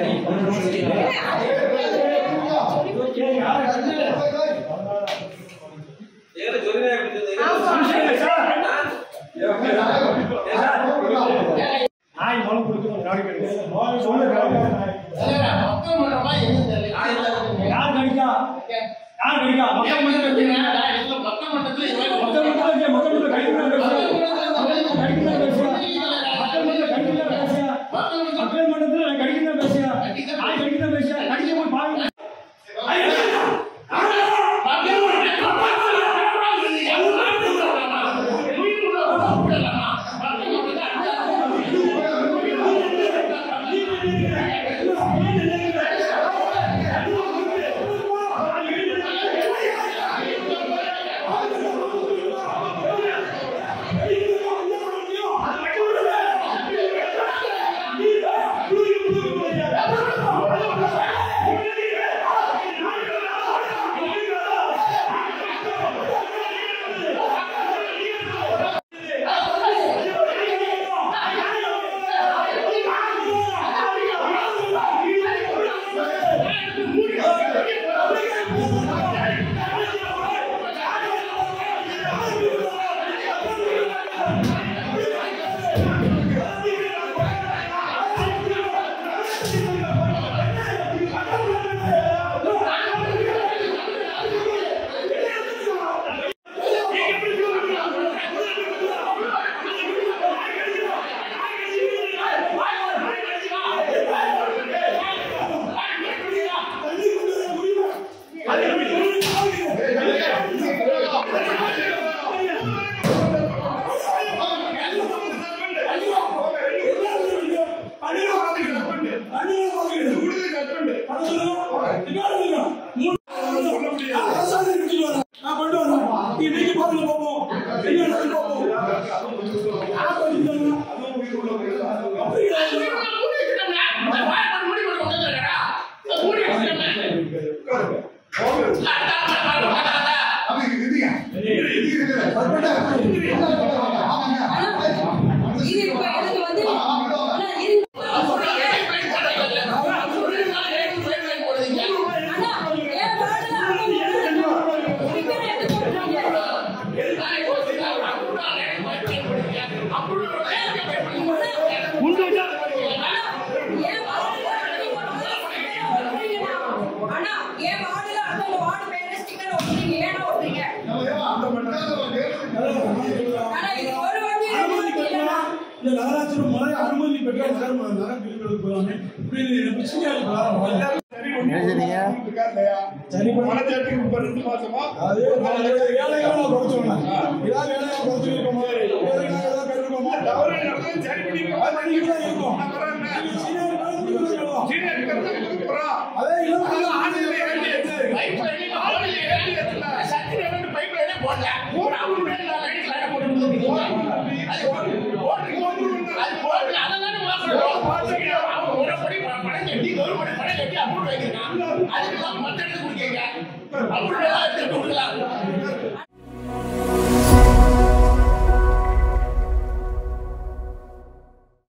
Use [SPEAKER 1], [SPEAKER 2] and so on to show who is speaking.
[SPEAKER 1] நாய் மலம் கொடுக்கணும் நாடி கிடைக்கும் சொல்லு யார் கடிக்கா யார் கடிக்கா மக்கள் மட்டும் மக்கள் மட்டும் மக்கள் மட்டும் கடிக்கணும் கடிக்கணும் பேசுறேன் மக்கள் மட்டும் கடிக்கணும் பேசுறேன் மக்கள் மன்றத்தில் கடிக்கணும் பேசுறேன் நாய் கடிக்கணும் பேசுறேன் கடிக்க போய் பாருங்க
[SPEAKER 2] இது இப்ப எனக்கு வந்து அண்ணா, இரு. அண்ணா, என் வார்டுல அண்ணா ஒரு பேரை எடுத்து போட்டுருங்க. என் வார்டுல அண்ணி ஒட்டுறீங்கண்ணா. அண்ணா, என் வார்டுல அடுத்த வார்டு பேரை ஸ்டிக்கர் ஒட்டுறீங்க. ஏன்னா ஒட்டுறீங்க? அண்ணா, இது ஒரு வண்டி இல்லைண்ணா.
[SPEAKER 1] இந்த நகராட்சி முறை அனுமதி பெற்ற நகர நகர பிரிவுகளுக்கு போவாங்க இப்படி எனக்கு பிரச்சனையா இருக்கு சரி
[SPEAKER 3] மனச்சாட்டுக்கு இப்ப ரெண்டு மாசமா
[SPEAKER 1] அது வேலைகளை குறைச்சோம்னா ஏதாவது வேலையை குறைச்சிருக்கோமா வேலைகளை ஏதாவது கருக்கோமா
[SPEAKER 3] தவறு நடந்தது சரி பண்ணிக்கலாம்
[SPEAKER 1] பண்ணிக்கிட்டு தான் இருக்கோம் சீனியர் வேலை கொடுத்துட்டு இருக்கோம்.
[SPEAKER 3] சீனியர் இருக்கிறது கொடுக்குறோம்
[SPEAKER 1] அதே இளம்
[SPEAKER 3] ஆணையில ஏறி ஏத்து. ஆணையில ஏறி ஏத்துல.
[SPEAKER 4] அதுக்கு மத்த இடத்துக்கு கொடுக்கீங்க அப்படி எடுத்து கொடுக்கலாம்